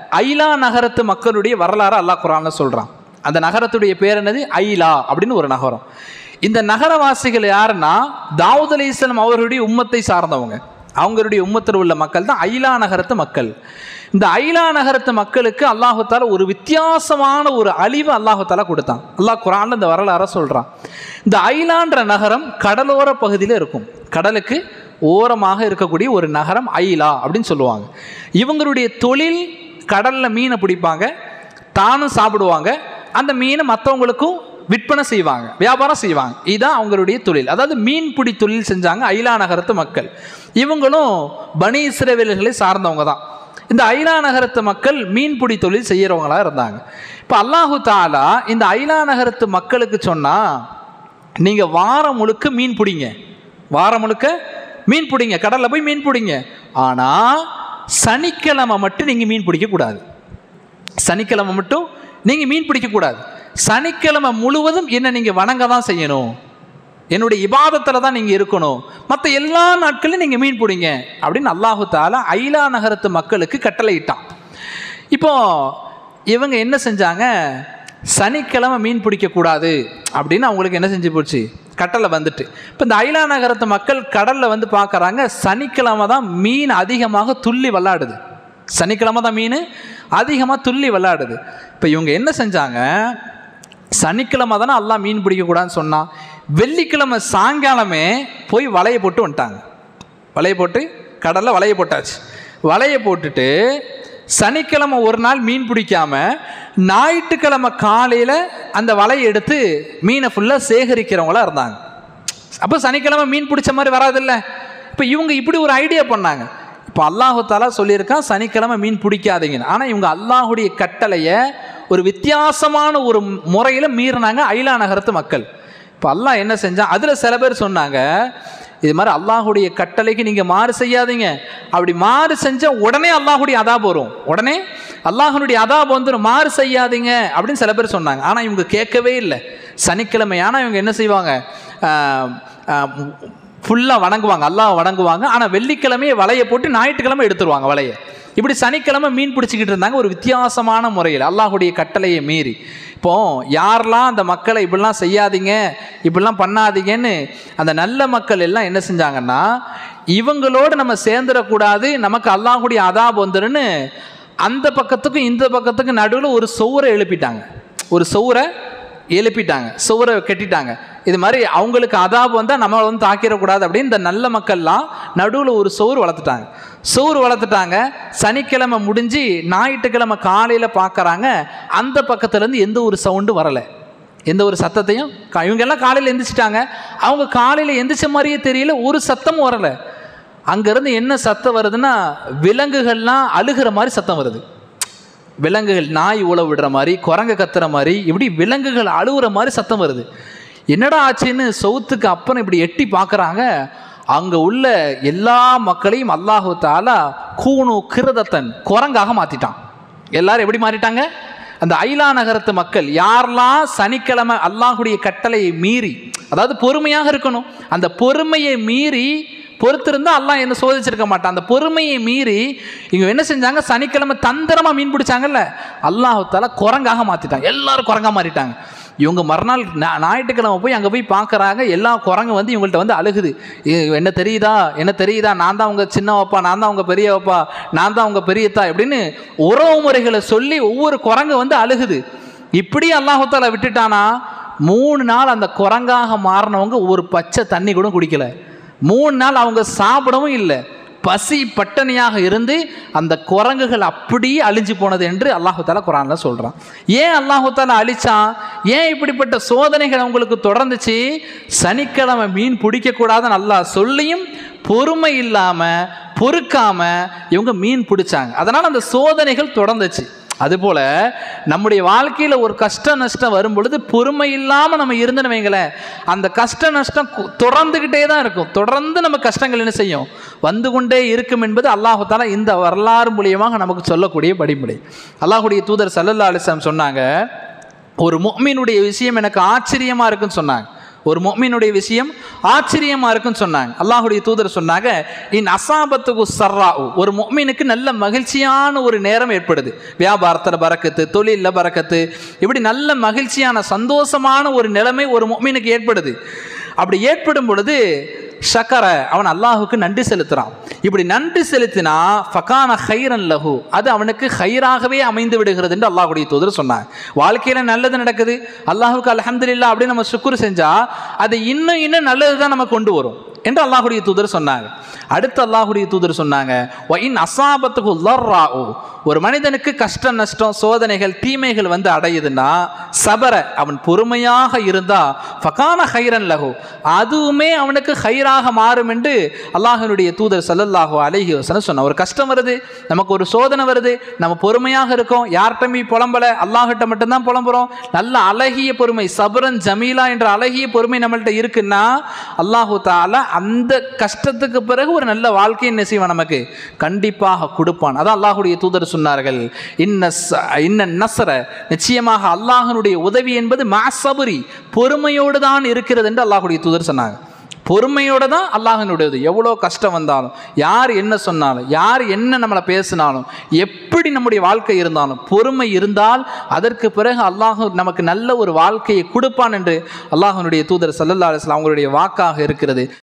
ஐலா நகரத்து மக்களுடைய வரலாறு அல்லாஹ் குரான்ல சொல்றான் அந்த நகரத்துடைய பேர் என்னது ஐலா அப்படின்னு ஒரு நகரம் இந்த நகரவாசிகள் யாருன்னா தாவூத் அலி இஸ்லாம் அவர்களுடைய உம்மத்தை சார்ந்தவங்க அவங்களுடைய உம்மத்தில் உள்ள மக்கள் தான் ஐலா நகரத்து மக்கள் இந்த ஐலா நகரத்து மக்களுக்கு அல்லாஹால ஒரு வித்தியாசமான ஒரு அழிவு அல்லாஹால கொடுத்தான் அல்லாஹ் குரான்ல இந்த வரலாற சொல்றான் இந்த ஐலான்ற நகரம் கடலோர பகுதியில் இருக்கும் கடலுக்கு ஓரமாக இருக்கக்கூடிய ஒரு நகரம் ஐலா அப்படின்னு சொல்லுவாங்க இவங்களுடைய தொழில் கடல்ல மீனை பிடிப்பாங்க தானும் சாப்பிடுவாங்க அந்த மீனை மற்றவங்களுக்கும் விற்பனை செய்வாங்க வியாபாரம் செய்வாங்க இதுதான் அவங்களுடைய தொழில் அதாவது மீன்பிடி தொழில் செஞ்சாங்க ஐலா நகரத்து மக்கள் இவங்களும் பனி இஸ்ரவேலர்களை சார்ந்தவங்க தான் இந்த ஐலா நகரத்து மக்கள் மீன்பிடி தொழில் செய்கிறவங்களா இருந்தாங்க இப்போ அல்லாஹு தாலா இந்த ஐலா நகரத்து மக்களுக்கு சொன்னால் நீங்கள் வாரம் முழுக்க மீன் பிடிங்க வாரம் முழுக்க மீன் பிடிங்க கடலில் போய் மீன் பிடிங்க ஆனால் சனிக்கிழமை மட்டும் நீங்கள் மீன் பிடிக்கக்கூடாது சனிக்கிழமை மட்டும் நீங்கள் மீன் பிடிக்கக்கூடாது சனிக்கிழமை முழுவதும் என்ன நீங்கள் வணங்க தான் செய்யணும் என்னுடைய இபாதத்தில் தான் நீங்கள் இருக்கணும் மற்ற எல்லா நாட்களையும் நீங்கள் மீன் பிடிங்க அப்படின்னு அல்லாஹு தாலா ஐலா நகரத்து மக்களுக்கு கட்டளையிட்டான் இப்போ இவங்க என்ன செஞ்சாங்க சனிக்கிழமை மீன் பிடிக்கக்கூடாது அப்படின்னு அவங்களுக்கு என்ன செஞ்சு போச்சு கட்டளை வந்துட்டு இப்போ இந்த ஐலா நகரத்து மக்கள் கடலில் வந்து பார்க்குறாங்க சனிக்கிழமை தான் மீன் அதிகமாக துள்ளி விளாடுது சனிக்கிழமை தான் மீன் அதிகமாக துள்ளி விளாடுது இப்போ இவங்க என்ன செஞ்சாங்க சனிக்கிழமை தானே எல்லாம் மீன் பிடிக்கக்கூடாதுன்னு சொன்னான் வெள்ளிக்கிழமை சாயங்காலமே போய் வலையை போட்டு வந்துட்டாங்க வலையை போட்டு கடலில் வலையை போட்டாச்சு வலையை போட்டுட்டு சனிக்கிழமை ஒரு நாள் மீன் பிடிக்காம ஞாயிற்றுக்கிழமை காலையில் அந்த வலையை எடுத்து மீனை ஃபுல்லாக சேகரிக்கிறவங்களா இருந்தாங்க அப்போ சனிக்கிழமை மீன் பிடிச்ச மாதிரி வராதில்ல இப்போ இவங்க இப்படி ஒரு ஐடியா பண்ணாங்க இப்போ அல்லாஹு தாலா சொல்லியிருக்கான் சனிக்கிழமை மீன் பிடிக்காதீங்கன்னு ஆனால் இவங்க அல்லாஹுடைய கட்டளையை ஒரு வித்தியாசமான ஒரு முறையில் மீறினாங்க ஐலா நகரத்து மக்கள் இப்போ அல்லாஹ் என்ன செஞ்சான் அதில் சில பேர் சொன்னாங்க இது மாதிரி அல்லாஹுடைய கட்டளைக்கு நீங்கள் மாறு செய்யாதீங்க அப்படி மாறு செஞ்சால் உடனே அல்லாஹுடைய அதாப் வரும் உடனே அல்லாஹனுடைய அதாப் வந்துடும் மாறு செய்யாதீங்க அப்படின்னு சில பேர் சொன்னாங்க ஆனால் இவங்க கேட்கவே இல்லை சனிக்கிழமை ஆனால் இவங்க என்ன செய்வாங்க ஃபுல்லாக வணங்குவாங்க அல்லாஹ் வணங்குவாங்க ஆனால் வெள்ளிக்கிழமையே வலையை போட்டு ஞாயிற்றுக்கிழமை எடுத்துருவாங்க வலையை இப்படி சனிக்கிழமை மீன் பிடிச்சிக்கிட்டு இருந்தாங்க ஒரு வித்தியாசமான முறையில் அல்லாஹுடைய கட்டளையை மீறி இப்போ யாரெல்லாம் அந்த மக்களை இப்படிலாம் செய்யாதீங்க இப்படிலாம் பண்ணாதீங்கன்னு அந்த நல்ல மக்கள் எல்லாம் என்ன செஞ்சாங்கன்னா இவங்களோடு நம்ம சேர்ந்துடக்கூடாது நமக்கு அல்லாஹுடைய அதாப் வந்துருன்னு அந்த பக்கத்துக்கும் இந்த பக்கத்துக்கும் நடுவில் ஒரு சௌரை எழுப்பிட்டாங்க ஒரு சௌரை எழுப்பிட்டாங்க சுவரை கட்டிட்டாங்க இது மாதிரி அவங்களுக்கு அதாப் வந்தால் நம்ம வந்து தாக்கிடக்கூடாது அப்படின்னு இந்த நல்ல மக்கள்லாம் நடுவில் ஒரு சோறு வளர்த்துட்டாங்க சோறு வளர்த்துட்டாங்க சனிக்கிழமை முடிஞ்சு ஞாயிற்றுக்கிழமை காலையில் பார்க்குறாங்க அந்த பக்கத்துலேருந்து எந்த ஒரு சவுண்டும் வரலை எந்த ஒரு சத்தத்தையும் கா- இவங்க எல்லாம் காலையில் எந்திரிச்சிட்டாங்க அவங்க காலையில் எந்திரிச்ச மாதிரியே தெரியல ஒரு சத்தமும் வரலை அங்கேருந்து என்ன சத்தம் வருதுன்னா விலங்குகள்லாம் அழுகிற மாதிரி சத்தம் வருது விலங்குகள் நாய் உழவு விடுற மாதிரி குரங்கு கத்துற மாதிரி இப்படி விலங்குகள் அழுகுற மாதிரி சத்தம் வருது என்னடா ஆச்சுன்னு சவுத்துக்கு அப்புறம் இப்படி எட்டி பார்க்குறாங்க அங்கே உள்ள எல்லா மக்களையும் அல்லாஹு தாலா கூணு கிருதத்தன் குரங்காக மாற்றிட்டான் எல்லாரும் எப்படி மாறிட்டாங்க அந்த ஐலா நகரத்து மக்கள் யாரெல்லாம் சனிக்கிழமை அல்லாஹுடைய கட்டளையை மீறி அதாவது பொறுமையாக இருக்கணும் அந்த பொறுமையை மீறி பொறுத்திருந்தா அல்லாஹ் என்ன சோதிச்சிருக்க மாட்டான் அந்த பொறுமையை மீறி இவங்க என்ன செஞ்சாங்க சனிக்கிழமை தந்திரமா மீன் பிடிச்சாங்கல்ல அல்லாஹு தாலா குரங்காக மாத்திட்டாங்க எல்லாரும் குரங்கா மாறிட்டாங்க இவங்க மறுநாள் ஞா- ஞாயிற்றுக்கிழமை போய் அங்கே போய் பார்க்குறாங்க எல்லா குரங்கு வந்து இவங்கள்ட்ட வந்து அழுகுது "ஏ, என்ன தெரியுதா என்ன தெரியுதா நான் தான் உங்க சின்னவப்பா நான் தான் உங்க பெரியவப்பா நான் தான் உங்க பெரியத்தா இப்படின்னு உறவு முறைகளை சொல்லி ஒவ்வொரு குரங்கு வந்து அழுகுது இப்படி அல்லாஹால விட்டுட்டானா மூணு நாள் அந்த குரங்காக மாறினவங்க ஒரு பச்சை தண்ணி கூட குடிக்கல மூணு நாள் அவங்க சாப்பிடவும் இல்லை பசி பட்டணியாக இருந்து அந்த குரங்குகள் அப்படியே அழிஞ்சு போனது என்று அல்லாஹு தாலா குரான்ல சொல்றான் ஏன் அல்லாஹு தாலா அழிச்சான் ஏன் இப்படிப்பட்ட சோதனைகள் அவங்களுக்கு தொடர்ந்துச்சு சனிக்கிழமை மீன் பிடிக்கக்கூடாதுன்னு அல்லாஹ் சொல்லியும் பொறுமை இல்லாம பொறுக்காம இவங்க மீன் பிடிச்சாங்க அதனால அந்த சோதனைகள் தொடர்ந்துச்சு அதுபோல நம்முடைய வாழ்க்கையில் ஒரு கஷ்ட நஷ்டம் வரும் பொழுது பொறுமை இல்லாமல் நம்ம இருந்துன்னு வைங்களேன் அந்த கஷ்ட நஷ்டம் கு- தொடர்ந்துக்கிட்டே தான் இருக்கும் தொடர்ந்து நம்ம கஷ்டங்கள் என்ன செய்யும் வந்து கொண்டே இருக்கும் என்பது அல்லாஹு தாலா இந்த வரலாறு மூலியமாக நமக்கு சொல்லக்கூடிய படிமுறை அல்லாஹுடைய தூதர் சல்லல்லா அலிஸ்லாம் சொன்னாங்க ஒரு முஃமினுடைய விஷயம் எனக்கு ஆச்சரியமாக இருக்குன்னு சொன்னாங்க ஒரு மொம்மினுடைய விஷயம் ஆச்சரியமா இருக்குன்னு சொன்னாங்க அல்லாஹுடைய தூதர் சொன்னாங்க இன் அசாபத்துக்கு சர்ரா ஒரு மொம்மினுக்கு நல்ல மகிழ்ச்சியான ஒரு நேரம் ஏற்படுது வியாபாரத்தில் பறக்கத்து தொழிலில் பறக்கத்து இப்படி நல்ல மகிழ்ச்சியான சந்தோஷமான ஒரு நிலைமை ஒரு மொம்மினுக்கு ஏற்படுது அப்படி ஏற்படும் பொழுது ஷக்கர அவன் அல்லாஹுக்கு நன்றி செலுத்துறான் இப்படி நன்றி செலுத்தினா ஃபகான ஹைரன் லஹு அது அவனுக்கு ஹைராகவே அமைந்து விடுகிறது என்று அல்லாஹுடைய தூதர் சொன்னாங்க வாழ்க்கையில் நல்லது நடக்குது அல்லாஹுக்கு அல்ஹம்துலில்லாஹ் அப்படின்னு நம்ம சுக்குர் செஞ்சா அது இன்னும் இன்னும் நல்லது தான் நம்ம கொண்டு வரும் என்று அல்லாஹுடைய தூதர் சொன்னாங்க அடுத்து அல்லாஹுடைய தூதர் சொன்னாங்க "வ இன் அசாபத்துக்கு லர்ராஉ." ஒரு மனிதனுக்கு கஷ்ட நஷ்டம் சோதனைகள் தீமைகள் வந்து அடையுதுன்னா சபர அவன் பொறுமையாக இருந்தா ஃபகான ஹைரன் லஹு அதுவுமே அவனுக்கு ஹைராக மாறும் என்று அல்லாஹனுடைய தூதர் ஸல்லல்லாஹு அலைஹி வஸல்லம் சொன்ன ஒரு கஷ்டம் வருது நமக்கு ஒரு சோதனை வருது நம்ம பொறுமையாக இருக்கோம் யார்கிட்டமே புலம்பல அல்லாஹ்கிட்ட மட்டும்தான் புலம்புறோம் நல்ல அழகிய பொறுமை சபரன் ஜமீலா என்ற அழகிய பொறுமை நம்மள்ட்ட இருக்குன்னா அல்லாஹு தாலா அந்த கஷ்டத்துக்கு பிறகு ஒரு நல்ல வாழ்க்கை என்ன செய்வான் நமக்கு கண்டிப்பாக கொடுப்பான் அதான் அல்லாஹுடைய தூதர் சொன்னார்கள் இன்ன ச- இன்ன நசர நிச்சயமாக அல்லாஹனுடைய உதவி என்பது மாசபுரி பொறுமையோடு தான் இருக்கிறது என்று அல்லாஹுடைய தூதர் சொன்னாங்க பொறுமையோடு தான் அல்லாஹனுடையது எவ்வளோ கஷ்டம் வந்தாலும் யார் என்ன சொன்னாலும் யார் என்ன நம்மளை பேசினாலும் எப்படி நம்முடைய வாழ்க்கை இருந்தாலும் பொறுமை இருந்தால் அதற்கு பிறகு அல்லாஹ் நமக்கு நல்ல ஒரு வாழ்க்கையை கொடுப்பான் என்று அல்லாஹனுடைய தூதர் சல்லல்லா அலிஸ்லாம் அவங்களுடைய வாக்காக இருக்கிறது